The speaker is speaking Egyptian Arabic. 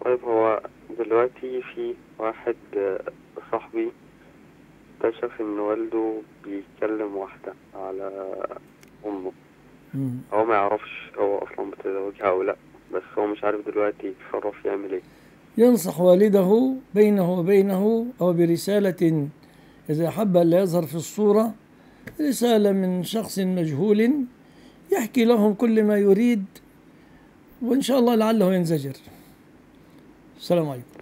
طيب هو دلوقتي في واحد آه، صاحبي اكتشف إن والده بيكلم واحدة على أمه مم. هو ما يعرفش هو أصلا متزوجها أو لأ بس هو مش عارف دلوقتي يتصرف يعمل إيه ينصح والده بينه وبينه أو برسالة إذا أحب أن لا يظهر في الصورة رسالة من شخص مجهول يحكي لهم كل ما يريد وإن شاء الله لعله ينزجر السلام عليكم